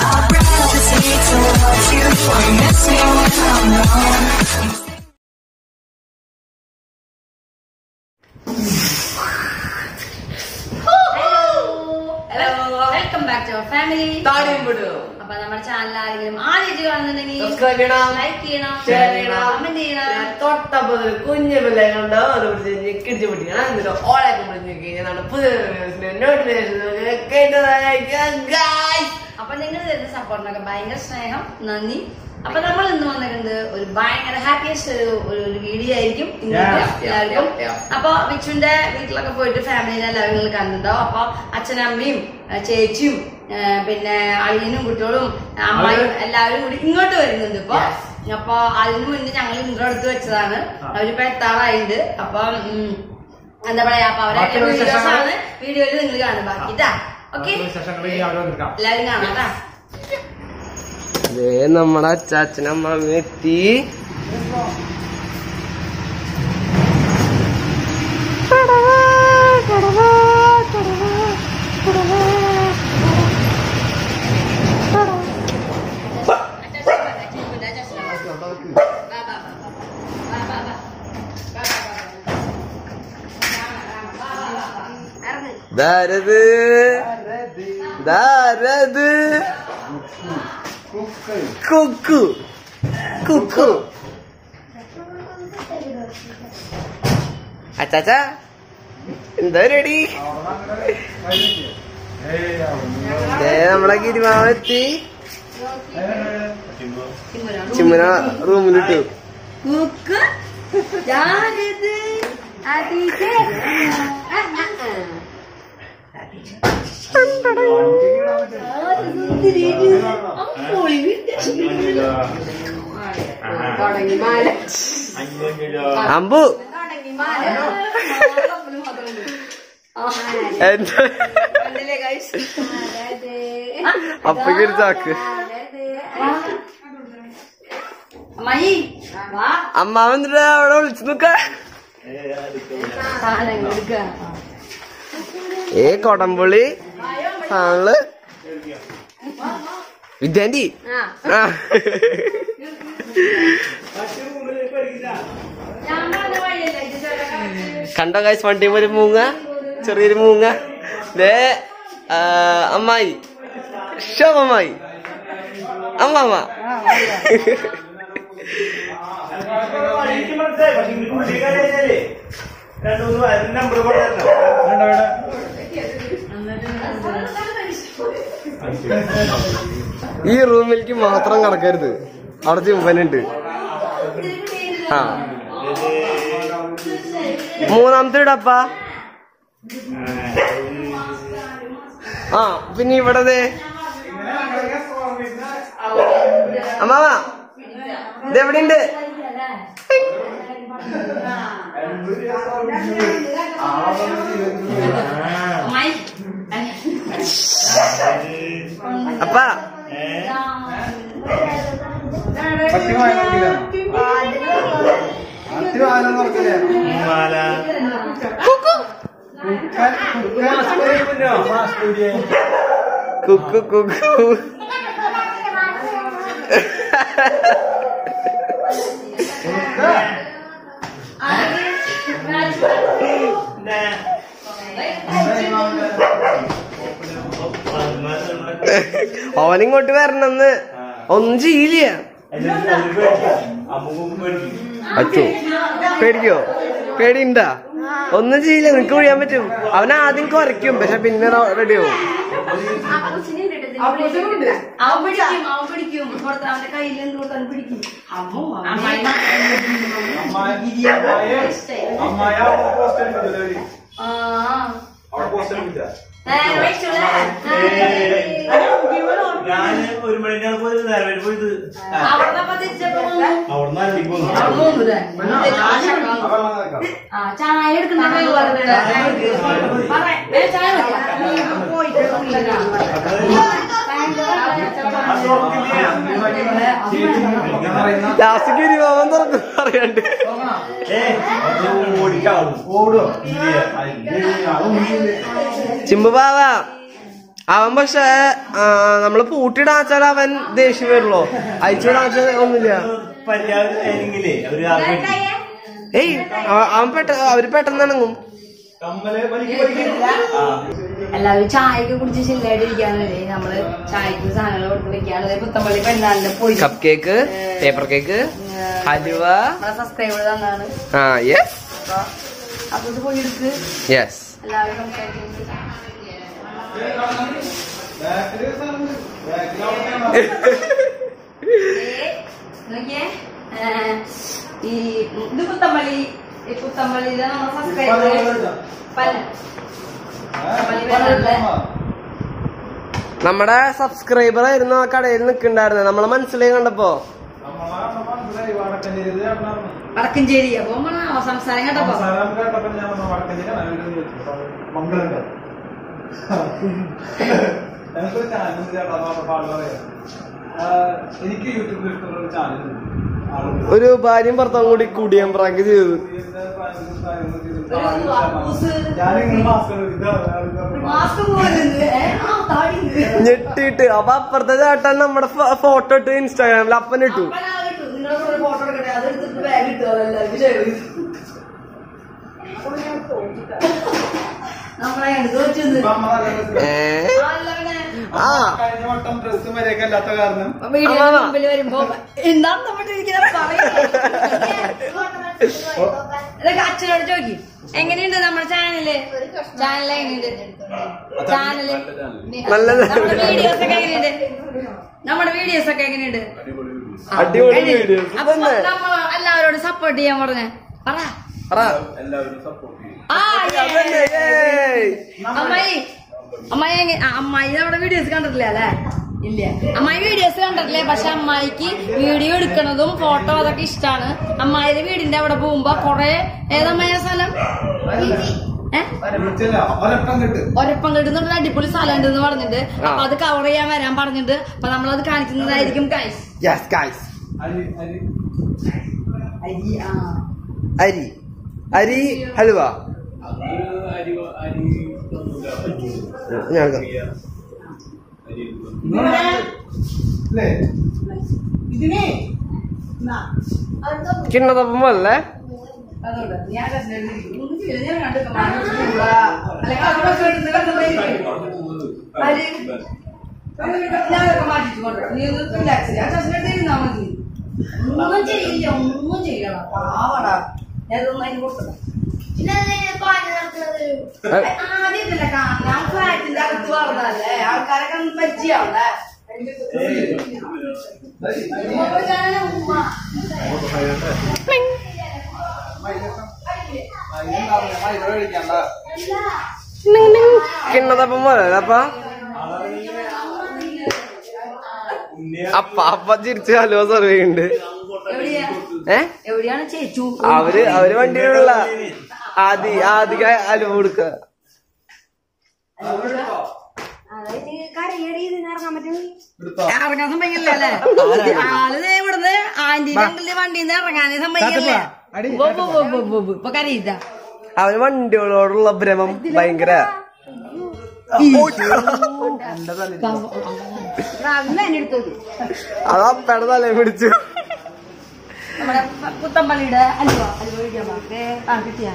Just need to watch you. You miss me when I'm alone. Hello welcome back to our family താടിയും വിടും അപ്പൊ നമ്മുടെ channel ആരെങ്കിലും ആദ്യമായിട്ട് കാണുന്നുണ്ടെങ്കിൽ സബ്സ്ക്രൈബ് ചെയ്യണം ലൈക്ക് ചെയ്യണം ഷെയർ ചെയ്യണം കമന്റ് ചെയ്യണം തൊട്ടപ്പോ കുഞ്ഞു പിള്ളേ കണ്ടോ അത് പിടിച്ച് ഞെക്കിടിച്ച് പിടിക്കണം എന്നിട്ട് ഓളൊക്കെ പിടിച്ച് ഞെക്കി കഴിഞ്ഞാൽ പുതിയ നോട്ടിഫിക്കേഷൻ കേട്ടതായിരിക്കും ഗായ്സ് അപ്പൊ നിങ്ങൾ തരുന്ന സപ്പോർട്ടിനൊക്കെ ഭയങ്കര സ്നേഹം നന്ദി അപ്പൊ നമ്മൾ ഇന്ന് വന്നിട്ടുണ്ട് ഒരു ഭയങ്കര ഹാപ്പിയസ്റ്റ് ഒരു ഒരു ഒരു വീഡിയോ ആയിരിക്കും ഇന്നത്തെ Yeah, yeah, എല്ലാവർക്കും yeah, yeah. അപ്പൊ വിച്ചുവിന്റെ വീട്ടിലൊക്കെ പോയിട്ട് ഫാമിലിനെ എല്ലാവരും നിങ്ങൾ കണ്ടിട്ടുണ്ടാവും അപ്പൊ അച്ഛനമ്മയും ഏഹ് ചേച്ചിയും ഏഹ് പിന്നെ അളിയനും കുട്ടികളും അമ്മായും എല്ലാവരും കൂടി ഇങ്ങോട്ട് വരുന്നുണ്ട് ഇപ്പൊ അപ്പൊ അതിനു മുന്നേ ഞങ്ങൾ ഇൻട്രോ എടുത്ത് വെച്ചതാണ് അവരിപ്പോ എത്താറായിട്ടുണ്ട് അപ്പൊ ഉം, എന്താ പറയാ അപ്പൊ അവരൊക്കെ ബാക്കിയുള്ള വീഡിയോസ് വിശേഷങ്ങൾ- ആണ് വീഡിയോയിൽ നിങ്ങൾ കാണും ബാക്കിട്ടാ ഓക്കെ എല്ലാവരും കാണാം ദേ നമ്മുടെ അച്ചാച്ചനമ്മ എത്തി ധാരത് ധാരത് കുക്കു കുക്കു അച്ചാച്ച എന്താ റെഡി നമ്മളെ ഗിരിമാവെത്തി ചിമ്മന റൂമിലിട്ടു കുക്ക് ജാഗ്രത് അതിഥി തുടങ്ങി മാല അമ്പു തുടങ്ങി മാല എന്താ കണ്ടില്ലേ guys? അപ്പക്ക് ഒരു ചാക്ക് അമ്മായി വാ അമ്മാവൻ എന്തിനാ അവിടെ വിളിച്ചു നിക്ക സാധനങ്ങൾ എടുക്കുക ഏ കൊടംപുളി ആള് വിദ്യാന്റി ആ ആ. ഞാൻ പറഞ്ഞ വഴിയല്ലേ ഇത് ചെറുക്കൻ. കണ്ടോ കാശ് വണ്ടി ഒരു മൂങ്ങ ചെറിയൊരു മൂങ്ങ ദേ ആ, അമ്മായി ശോഭമായി അമ്മാമ്മ നമ്പർ ഈ റൂമിലേക്ക് മാത്രം കടക്കരുത് അവിടെ ചുമ്പനുണ്ട് ആ മൂന്നാമത്തെ ഇടപ്പ ആ പിന്നെ ഇവിടെ ദേ അമ്മാവ ഇതെവിടെയുണ്ട് അമ്മായി അപ്പ കുക്കു കുക്കു അവനിങ്ങോട്ട് വരണമെന്ന് ഒന്നും ചെയ്യില്ല അച്ചു പേടിക്കോ പേടിണ്ടാ ഒന്നും ചെയ്യില്ല നിനക്ക് ഒഴിയാൻ പറ്റും അവൻ ആദ്യം കുറയ്ക്കും പക്ഷെ പിന്നെ റെഡിയാവും അവൻ പിടിക്കും അവൻ പിടിക്കും പുറത്ത് അവന്റെ കയ്യിൽ എന്ത് കൊടുത്താലും പിടിക്കും അമ്മോ ഞാൻ ഒരു മണിക്കാണ് പോയത് നേരെ പോയത് അവിടെ തിരിച്ചപ്പോ അവിടുന്ന് അല്ലിക്ക് വന്നു അവിടെ മൂന്നില്ലേ? ആ, ചായ എടുക്കുന്നുണ്ടോ എന്ന് പറഞ്ഞിട്ട്. പറയാം. ഏ, ചായ വെക്കാം. പോയിട്ട് ലാസ്റ്റ് ഗിരിമാവൻ തുറക്കും പറയാണ്ട് ഓടിക്കാവും ഓടും ചിമ്പു ബാവ അവൻ പക്ഷെ നമ്മള് പൂട്ടിയിടാൻ വെച്ചാൽ അവൻ ദേഷ്യം വരുള്ളൂ അയച്ചുവിടാൻ വെച്ചാൽ ഒന്നുമില്ല പര്യാപ്തമെങ്കിലേ ഒരു ആഗ്രഹം ഏയ് അവ- അവൻ പെട്ട അവര് പെട്ടെന്ന് ഇണങ്ങും കമ്മല് വലിക്ക് വലിക്ക് ആ എല്ലാവരും ചായയൊക്കെ കുടിച്ച് ചില്ലായിട്ട് ഇരിക്കാനല്ലേ നമ്മള് ചായക്ക് സാധനങ്ങൾ കൊടുത്ത് വെക്കാണ് പുത്തമ്പള്ളി പെണ്ണാളിന്റെ പോയി cup cake paper cake halwa നമ്മളെ സബ്സ്ക്രൈബർ തന്നാണ് ആ യെസ് അപ്പൊ അപ്പൊ ഇത് പോയി എടുക്ക് യെസ് എല്ലാവരും സംസാരിക്കുന്നത് നോക്കിയേ ഏ, ഈ ഇത് പുത്തമ്പള്ളി ഈ പുത്തമ്പള്ളിയിലെ നമ്മളെ സബ്സ്ക്രൈബർ പല പുത്തമ്പള്ളി പെണ്ണാളിലെ നമ്മുടെ സബ്സ്ക്രൈബർ ആയിരുന്നു ആ കടയിൽ നിൽക്കണ്ടായിരുന്നത് നമ്മളെ മനസ്സിലായി കണ്ടപ്പോ വടക്കഞ്ചേരി അപ്പൊ നമ്മള് സംസാരം കേട്ടപ്പോ എനിക്ക് യൂട്യൂബിൽ ഇഷ്ടമുള്ള ഒരു ചാനലുണ്ട് ഒരു ഭാര്യയും ഭർത്താവും കൂടി കൂടിയാൻ പ്രാങ്ക് ചെയ്തത് ഞാനിങ്ങനെ മാസ്ക് മാസ്ക് പോലുണ്ട് ആ താടി ഞെട്ടിയിട്ട് അപ്പൊ അപ്പുറത്തെ ചേട്ടൻ നമ്മുടെ ഫോട്ടോ ഇട്ട് ഇൻസ്റ്റാഗ്രാമിൽ അപ്പൻ ഇട്ടു നിങ്ങളുടെ കൂടെ ഫോട്ടോ എടുക്കട്ടെ അത് എടുത്തിട്ട് ബാഗ് ഇട്ടു അതെല്ലാവർക്കും ഷെയർ ചെയ്തു നമ്മളെ എടുത്ത് വെച്ചത് ഏ അല്ല പിന്നെ ആ കഴിഞ്ഞ വട്ടം ഡ്രസ് വരെയൊക്കെ അല്ലാത്ത കാരണം വീഡിയോ അമ്മാവാ. മുമ്പിൽ വരുമ്പോ എന്താണ് നമ്മൾ ഇരിക്കുന്നത് പറയുന്നത് ഇതൊക്കെ അച്ഛനോട് ചോദിക്കും എങ്ങനെയുണ്ട് നമ്മുടെ ചാനല് ചാനൽ എങ്ങനെയുണ്ട് ചാനല് നല്ലത് നമ്മുടെ വീഡിയോസ് ഒക്കെ എങ്ങനെയുണ്ട് നമ്മുടെ വീഡിയോസ് ഒക്കെ എങ്ങനെയുണ്ട് അടിപൊളി വീഡിയോസ് അപ്പൊ തന്നെ നമ്മ എല്ലാവരോടും സപ്പോർട്ട് ചെയ്യാൻ പറഞ്ഞേ പറ പറ എല്ലാവരും സപ്പോർട്ട് ചെയ്യും ആ അതന്നെ, ഏയ്. അമ്മായി അമ്മായി എങ്ങനെ ആ, അമ്മായി നമ്മുടെ വീഡിയോസ് കണ്ടിട്ടില്ല അല്ലേ ഇല്ല അമ്മായി വീഡിയോസ് കണ്ടിട്ടില്ലേ പക്ഷെ അമ്മായിക്ക് വീഡിയോ എടുക്കണതും ഫോട്ടോ അതൊക്കെ ഇഷ്ടാണ് അമ്മായിയുടെ വീടിന്റെ അവിടെ പോകുമ്പോ കൊറേ ഏതമ്മായ സ്ഥലം ഏ വിളിച്ചില്ല ഒരൊപ്പം കിട്ട് ഒരപ്പം കിട്ടുന്ന അടിപൊളി സ്ഥലം ഉണ്ടെന്ന് പറഞ്ഞിട്ട് അപ്പൊ അത് കവർ ചെയ്യാൻ വരാൻ പറഞ്ഞിട്ട് അപ്പൊ നമ്മളത് കാണിക്കുന്നതായിരിക്കും ഗൈസ് യെസ് ഗൈസ് അരി അരി അരി അരി ഹലുവ അരി അരി ഞാൻ അല്ലേ കിണ്ണതപ്പം അല്ലേ അതുകൊണ്ട് ഞാൻ രസമായിട്ട് ഒന്നും ചെയ്യില്ല. ഞാൻ കണ്ടു കമാൻഡ് അല്ലെങ്കിൽ അതൊക്കെ എടുത്ത് കണ്ടതായിരിക്കും. ആര്? ഞാനൊക്കെ മാറ്റിച്ചു കൊണ്ട് നീ ഒന്ന് റിലാക്സ് ചെയ്യാം ശശിനടുത്ത് ഇരുന്നാ മതി ഒന്നും ചെയ്യില്ല ഒന്നും ചെയ്യണം പാവടാ ഞാൻ ഇതൊന്നും അതിന് കൊടുത്തത് ആദ്യമല്ല ഞാൻ ഫ്ലാറ്റിന്റെ അകത്ത് വളർന്നല്ലേ ആൾക്കാരൊക്കെ ഒന്ന് പരിചയമാവണ്ടേ ഉമ്മ കിണ്ണതപ്പം പോലെ അപ്പ അപ്പ അപ്പ തിരിച്ച് ഹലുവ സെർവ് ചെയ്യുന്നുണ്ട് എവിടെയാ ഏ എവിടെയാണ് ചേച്ചു അവര് അവര് വണ്ടിയിലുള്ള ആദി ആദിക ഹലുവ കൊടുക്ക ഇറങ്ങാൻ സമ്മതിക്കില്ല അല്ലേ ആള് ദേ ഇവിടുന്ന് ആന്റിന്റെ അങ്കിളിന്റെ വണ്ടിയിൽ നിന്ന് ഇറങ്ങാനേ സമ്മതിക്കില്ല ബോ, ബോ, ബോ, ബോ, ബോ, ബോ. ഇപ്പൊ കരയില്ല അവന് വണ്ടികളോടുള്ള ഭ്രമം ഭയങ്കര അത് അപ്പയുടെ തലയെ പിടിച്ചു നമ്മുടെ പുത്തമ്പള്ളിയുടെ അലുവ അലുവ കഴിക്കാൻ പാ. ആ കിട്ടിയാ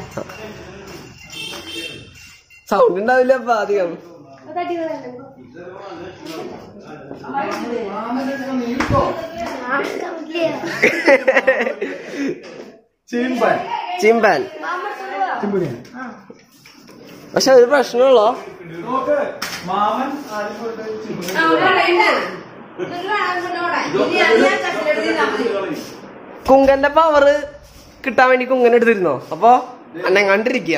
സൗണ്ട് ഉണ്ടാവില്ല അപ്പൊ അധികം ചീമ്പൻ ചിമ്പാൻ പക്ഷെ ഒരു പ്രശ്നമുള്ളോ നോക്ക് മാമൻ ആദ്യം പോയിട്ട് ചിമ്പൻ ആ, ഇവിടെ ഉണ്ട്. ഇത് വേണം കൊണ്ടുപോടാ. ഇനി അത് ഞാൻ ചട്ടിയിലെടുത്ത് തിന്നാ മതി. കുങ്കന്റെ പവറ് കിട്ടാൻ വേണ്ടി കുങ്കൻ എടുത്തിരുന്നോ അപ്പൊ അന്നെങ്ങാണ്ടിരിക്കുക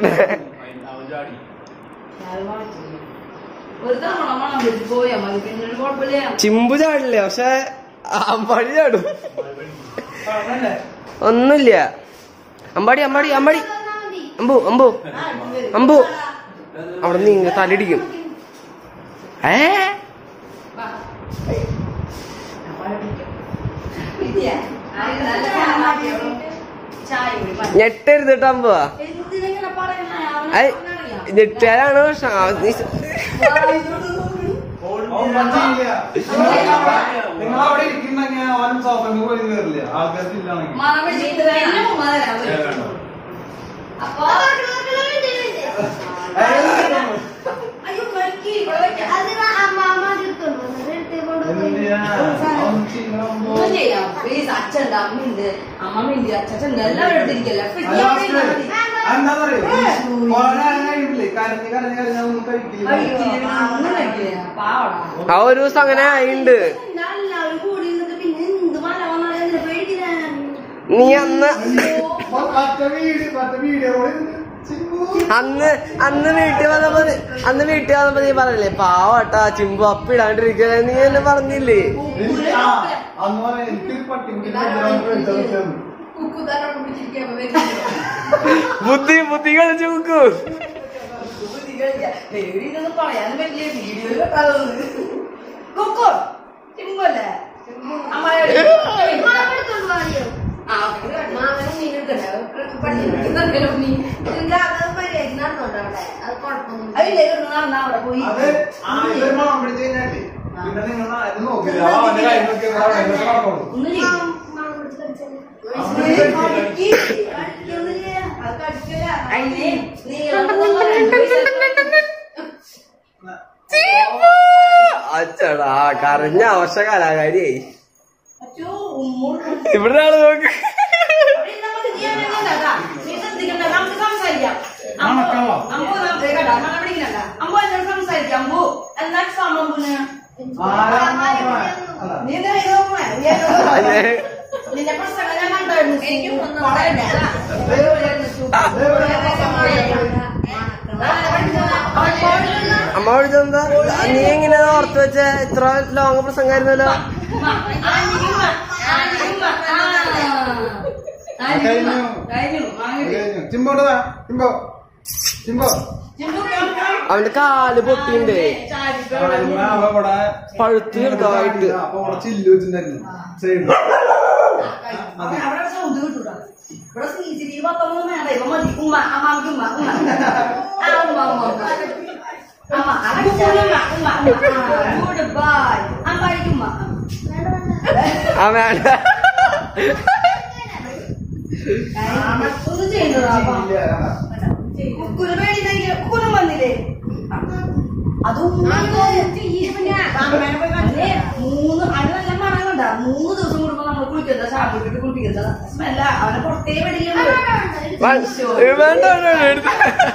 ഒരു തവണ മണം പിടിച്ച് പോയാ മതി പിന്നെ ഒരു കുഴപ്പമില്ല ചിമ്പു ചാടില്ല പക്ഷെ അമ്പാടി ചാടും അതല്ലേ ഒന്നുമില്ല അമ്പാടി അമ്പാടി അമ്പാടി അമ്പു അമ്പു അമ്പു അവിടെ നീങ്ങ തലയിടിക്കും ഏ കിട്ടിയാ? ആ, ഇത് നല്ല സാധനം മാറ്റിയോ? ചായ കൂടി മതി. ഞെട്ടരുത് കേട്ടോ അമ്പുവാ എന്തിനിങ്ങനെ പറയണേ? അവനെ ഐ പറഞ്ഞറിയാം. ഞെട്ടിയാലാണ് പ്രശ്നം ആ, നീ- ആ, ഇത് ഒന്നും ചെയ്യില്ല നിങ്ങൾ അവിടെ ഇരിക്കുന്നെങ്കിൽ അവനും സോഫറിന് പോയി കയറില്ല ആൾക്കാർക്ക് ഇല്ലാണെങ്കിൽ മണം പിടിച്ചിട്ട് എന്നെ ഉമ്മ തരാം അപ്പൊ അയ്യോ മരിക്ക് ഇവിടെ വെക്കാം. ഒന്നും ചെയ്യാം പ്ലീസ് അച്ഛണ്ട് അമ്മയുണ്ട് അമ്മമ്മയുണ്ട് അച്ഛനുണ്ട് എല്ലാവരും എടുത്തിരിക്കല്ലേ കരഞ്ഞ് കരഞ്ഞ് കരഞ്ഞ് ഒന്നും കഴിക്കില്ല പാവടാ ആ ഒരു ദിവസം അങ്ങനെ ആയിണ്ട് എല്ലാവരും കൂടി നിന്നിട്ട് പിന്നെ എന്ത് മല വന്നാലും പേടിക്കുന്നേ നീ അന്ന് മറ്റേ വീഡിയോ മറ്റേ വീഡിയോ അന്ന് അന്ന് വീട്ടിൽ വന്നപ്പോ നീ- അന്ന് വീട്ടിൽ വന്നപ്പോ നീ പറഞ്ഞില്ലേ പാവട്ടാ ചിമ്പു അപ്പിടാണ്ടിരിക്കുക നീ എന്നെ പറഞ്ഞില്ലേ അന്ന് പറയാം എനിക്കൊരു പട്ടിക്കുട്ടി കുക്കുതാരോട് പിടിച്ചിരിക്കാൻ വരുന്നത് ബുദ്ധി ബുദ്ധി കളിച്ചു നോക്കൂ പേടിയിലൊന്നും പറയാനും പറ്റില്ല വീഡിയോ കേട്ടാലോന്ന് കൊക്കോ ചിമ്പല്ലേ അമ്മായോട് ആ മാമനും നീ എടുക്കണ്ട പഠിക്കണം നീ അതില്ലേ നടന്നാ അവിടെ പോയി അത് ഇതൊരു മണം പിടിച്ച് കഴിഞ്ഞാല് പിന്നെ നിങ്ങൾ അത് നോക്കില്ല ആ, അവന്റെ കാര്യങ്ങളൊക്കെ നിങ്ങൾ അവിടെ ഇരുന്നിട്ട് നടന്നോളൂ. ഒന്നും ചെയ്യും അതിന് അച്ചടാ കരഞ്ഞ ആവശ്യ കലാകാരിയായി അച്ഛോ ഉമ്മൂട് ഇവിടെ ആള് നോക്ക് ആരാ നോക്കണേ? അല്ല. അതെ. അമ്മ വിളിച്ചെന്താ നീ എങ്ങനെ ഓർത്ത് വെച്ച ഇത്ര ലോങ് പ്രസംഗമായിരുന്നല്ലോ കഴിഞ്ഞു കഴിഞ്ഞു. ചിമ്പോട്ട് വാ. ചിമ്പോ ചിമ്പോ അവന്റെ കാല് പൊട്ടിണ്ട് കാലുമ്മ അവ ഇവിടെ പഴുത്ത് ചെറുതായിട്ട് അപ്പൊ ഇവിടെ ചില്ല് വെച്ചിട്ടുണ്ടായിരുന്നു സൈഡിൽ അവിടെ സൗണ്ട് കിട്ടൂടാ ഇവിടെ സി സി ടി വി പത്തൊമ്പത് വേണ്ട ഇപ്പൊ മതി ഉമ്മ അമ്മാക്ക് ഉമ്മ ഉമ്മ ആ ഉമ്മ ഉമ്മ ഉമ്മ അമ്മ അടച്ച ഉമ്മ ഉമ്മ ഗുഡ് ബൈ അമ്മായിക്ക് ഉമ്മ ആ വേണ്ട ഒന്നും ചെയ്യണ്ടോ കുക്കുന് പേടിയില്ലെങ്കിൽ കുക്കുനും വന്നില്ലേ അതും മൂന്ന് അത് നല്ല മണം കണ്ട മൂന്ന് ദിവസം കൂടുമ്പോ നമ്മൾ കുളിക്കുന്നത് ഷാമ്പു ഇട്ടിട്ട് കുളിപ്പിക്കുന്നത് സ്മെല്ല അവനെ പുറത്തേ പേടിയില്ല വേ- വേണ്ട വേണ്ട, വേണ്ട എടുത്ത്.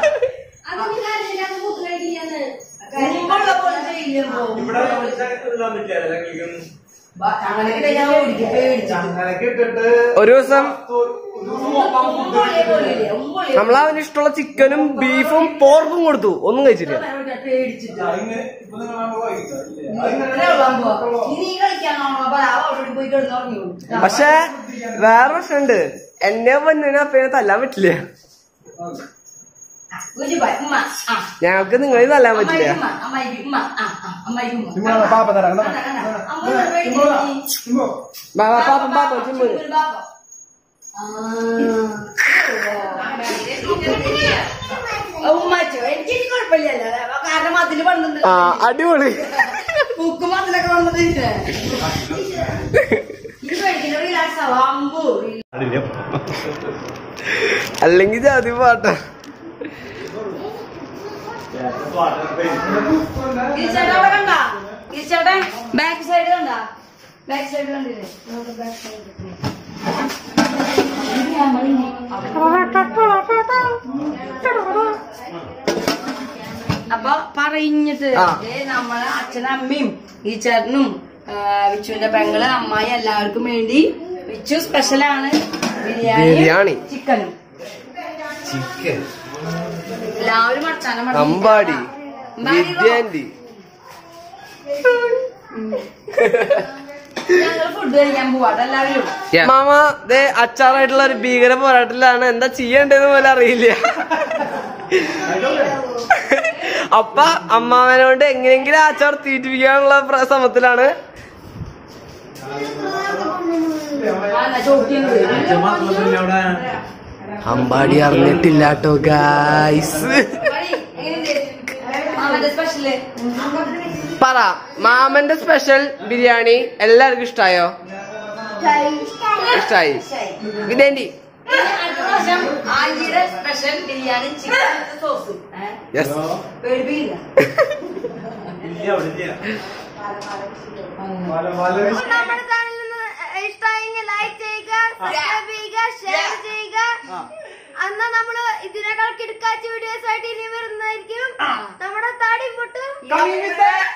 മുമ്പുള്ള പോലെ ചെയ്യില്ലല്ലോ ഇവിടെ ഇടാൻ പറ്റില്ല അങ്ങനെ ഞാൻ ഓടിക്കും പേടിച്ചു അങ്ങനെയൊക്കെ ഇട്ടിട്ട് ഒരു ദിവസം ഒരു ദിവസം മൊത്തം food ഉമ്പോളിയെ പോലില്ലേ ഉമ്പോളിയെ നമ്മൾ അവന് ഇഷ്ടമുള്ള ചിക്കനും ബീഫും പോർക്കും കൊടുത്തു ഒന്നും കഴിച്ചില്ല പേടിച്ചിട്ട് അതിങ്ങനെ ഇപ്പൊ നിങ്ങൾ നമ്മള് വൈകിട്ടോ? ഇല്ലേ? അതിങ്ങനെ ഇത്രേ ഉള്ളൂ അമ്പോ. ഇനി കളിക്കാനാണോ അവിടെ പോയി കിടന്നുറങ്ങി പക്ഷെ വേറെ പ്രശ്നമുണ്ട് എന്നെ പൊന്നിനെ അപ്പനെ തല്ലാൻ പറ്റില്ല ഉമ്മ ആ ഞങ്ങൾക്ക് നിങ്ങളെ തല്ലാൻ പറ്റില്ല അമ്മായിക്ക് ഉമ്മ അമ്മായിക്ക് ഉമ്മ ആ ആ അമ്മായിക്ക് ഉമ്മ ചിമ്പോ പാപ്പ തരാം കണ്ടോ? കണ്ട, കണ്ട. അമ്മ ചിമ്പോ പേടിച്ചിട്ട് ചിമ്പോ ബാ- ബാ- പാപ്പം പാപ്പം ചിമ്മുന് ഒരു ബാപ്പ. ആ. ഉമ്മാച്ചോ എനിക്ക് ഇനി കുഴപ്പമില്ലല്ലോ കാരണം അതില് വന്നിട്ടുണ്ട് ആ അടിപൊളി ബുക്കും അതിലൊക്കെ വന്നിട്ടില്ലേ ഇത് പേടിക്കുന്ന റിലാക്സ് ആവാം അമ്പു അല്ലെങ്കിൽ ജാതി പാട്ട ഗിരിച്ചേട്ടാ അവിടെ കണ്ട ഗിരിച്ചേട്ടാ ബാക്ക് സൈഡ് കണ്ട ബാക്ക് സൈഡ് കണ്ടില്ലേ ബാക്ക് സൈഡ് അപ്പൊ പറഞ്ഞിട്ട് ആ. ദേ നമ്മളെ അച്ഛനും അമ്മയും ഈ ചേട്ടനും ആ, വിച്ചുവിന്റെ പെങ്ങള് അമ്മായി എല്ലാവർക്കും വേണ്ടി വിച്ചു സ്പെഷ്യലാണ് ബിരിയാണി. ബിരിയാണി ചിക്കനും ചിക്കൻ എല്ലാവരും അച്ഛനും അമ്പാടി വിദ്യാന്റി ഞങ്ങൾ ഫുഡ് കഴിക്കാൻ പോവാട്ടോ എല്ലാവരും മാമ ദേ അച്ചാറായിട്ടുള്ള ഒരു ഭീകര പോരാട്ടത്തിലാണ് എന്താ ചെയ്യണ്ടേന്ന് പോലെ അറിയില്ല അപ്പ അമ്മാവനെ കൊണ്ട് എങ്ങനെയെങ്കിലും ആ അച്ചാർ തീറ്റിപ്പിക്കാനുള്ള പ്ര- ശ്രമത്തിലാണ് അവിടെ അമ്പാടി അറിഞ്ഞിട്ടില്ലാട്ടോ ഗായ്സ് സ്പെഷ്യല് പറ മാമന്റെ സ്പെഷ്യൽ ബിരിയാണി എല്ലാവർക്കും ഇഷ്ടായോ ഇഷ്ടായി ഇതേണ്ടി ഇനി അടുത്ത പ്രാവശ്യം ആന്റിയുടെ special biryani chicken sauce yes പേടിപ്പിക്കില്ല ഇല്ല അവിടെ ഇല്ല വല വല നമ്മുടെ ചാനലിൽ ഇഷ്ടമായെങ്കിൽ ലൈക്ക് ചെയ്യുക സബ്സ്ക്രൈബ് ചെയ്യുക ഷെയർ ചെയ്യുക അന്നാ നമ്മള് ഇതിനേക്കാൾ കിടക്കാച്ച വീഡിയോസ് ആയിട്ട് ഇനി വരുന്നതായിരിക്കും നമ്മുടെ താടി പൊട്ടും